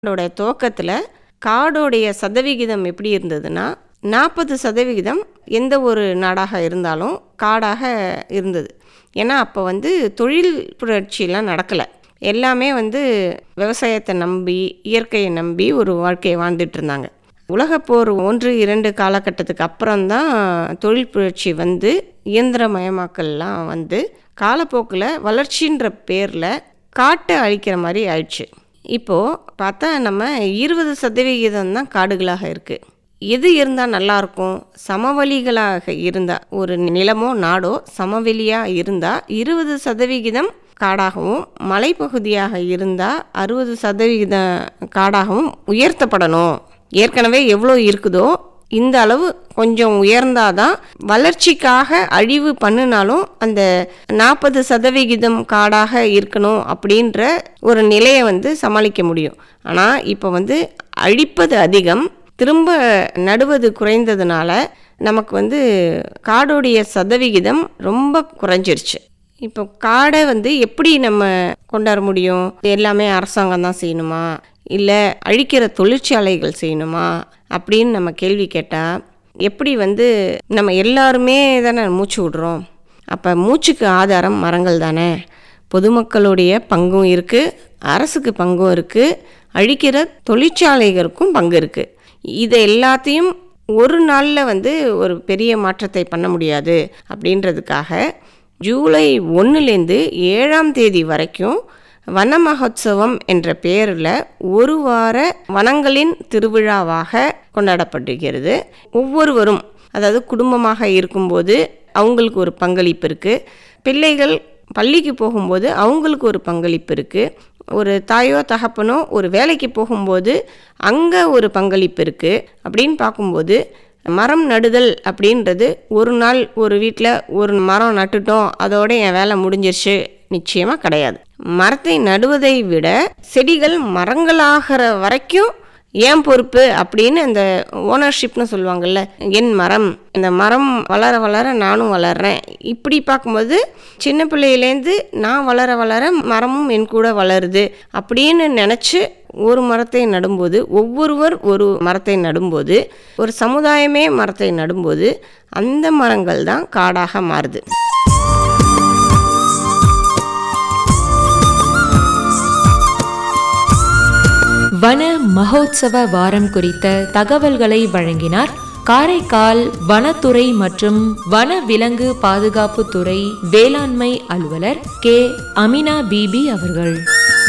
அதோட துவக்கத்தில் காடோடைய சதவிகிதம் எப்படி இருந்ததுன்னா நாற்பது சதவிகிதம் எந்த ஒரு நாடாக இருந்தாலும் காடாக இருந்தது ஏன்னா அப்போ வந்து தொழில் புரட்சியெலாம் நடக்கலை எல்லாமே வந்து விவசாயத்தை நம்பி இயற்கையை நம்பி ஒரு வாழ்க்கையை வாழ்ந்துட்டு இருந்தாங்க உலகப்போர் ஒன்று இரண்டு காலகட்டத்துக்கு அப்புறம்தான் தொழில் புரட்சி வந்து இயந்திரமயமாக்கல்லாம் வந்து காலப்போக்கில் வளர்ச்சின்ற பேரில் காட்டை அழிக்கிற மாதிரி ஆயிடுச்சு இப்போது பார்த்தா நம்ம இருபது சதவிகிதம் தான் காடுகளாக இருக்குது எது இருந்தால் நல்லாயிருக்கும் சமவெளிகளாக இருந்தால் ஒரு நிலமோ நாடோ சமவெளியாக இருந்தால் இருபது சதவிகிதம் காடாகவும் மலைப்பகுதியாக இருந்தால் அறுபது சதவிகித காடாகவும் உயர்த்தப்படணும் ஏற்கனவே எவ்வளோ இருக்குதோ இந்த அளவு கொஞ்சம் உயர்ந்தாதான் வளர்ச்சிக்காக அழிவு பண்ணினாலும் அந்த நாற்பது சதவிகிதம் காடாக இருக்கணும் அப்படின்ற ஒரு நிலையை வந்து சமாளிக்க முடியும் ஆனால் இப்போ வந்து அழிப்பது அதிகம் திரும்ப நடுவது குறைந்ததுனால நமக்கு வந்து காடோடைய சதவிகிதம் ரொம்ப குறைஞ்சிருச்சு இப்போ காடை வந்து எப்படி நம்ம கொண்டாட முடியும் எல்லாமே அரசாங்கம் தான் செய்யணுமா இல்லை அழிக்கிற தொழிற்சாலைகள் செய்யணுமா அப்படின்னு நம்ம கேள்வி கேட்டால் எப்படி வந்து நம்ம எல்லாருமே தானே மூச்சு விடுறோம் அப்போ மூச்சுக்கு ஆதாரம் மரங்கள் தானே பொதுமக்களுடைய பங்கும் இருக்குது அரசுக்கு பங்கும் இருக்குது அழிக்கிற தொழிற்சாலைகளுக்கும் பங்கு இருக்குது இதை எல்லாத்தையும் ஒரு நாளில் வந்து ஒரு பெரிய மாற்றத்தை பண்ண முடியாது அப்படின்றதுக்காக ஜூலை ஒன்றுலேருந்து ஏழாம் தேதி வரைக்கும் வன மகோத்சவம் என்ற பெயரில் ஒரு வார வனங்களின் திருவிழாவாக கொண்டாடப்படுகிறது ஒவ்வொருவரும் அதாவது குடும்பமாக இருக்கும்போது அவங்களுக்கு ஒரு பங்களிப்பு இருக்குது பிள்ளைகள் பள்ளிக்கு போகும்போது அவங்களுக்கு ஒரு பங்களிப்பு இருக்குது ஒரு தாயோ தகப்பனோ ஒரு வேலைக்கு போகும்போது அங்கே ஒரு பங்களிப்பு இருக்குது அப்படின்னு பார்க்கும்போது மரம் நடுதல் அப்படின்றது ஒரு நாள் ஒரு வீட்டில் ஒரு மரம் நட்டுட்டோம் அதோட என் வேலை முடிஞ்சிருச்சு நிச்சயமாக கிடையாது மரத்தை நடுவதை விட செடிகள் மரங்களாகிற வரைக்கும் ஏன் பொறுப்பு அப்படின்னு அந்த ஓனர்ஷிப்னு சொல்லுவாங்கள்ல என் மரம் இந்த மரம் வளர வளர நானும் வளர்றேன் இப்படி பார்க்கும்போது சின்ன பிள்ளையிலேருந்து நான் வளர வளர மரமும் என் கூட வளருது அப்படின்னு நினச்சி ஒரு மரத்தை நடும்போது ஒவ்வொருவர் ஒரு மரத்தை நடும்போது ஒரு சமுதாயமே மரத்தை நடும்போது அந்த மரங்கள் தான் காடாக மாறுது வன மகோத்சவ வாரம் குறித்த தகவல்களை வழங்கினார் காரைக்கால் வனத்துறை மற்றும் வன விலங்கு பாதுகாப்பு துறை வேளாண்மை அலுவலர் கே அமினா பிபி அவர்கள்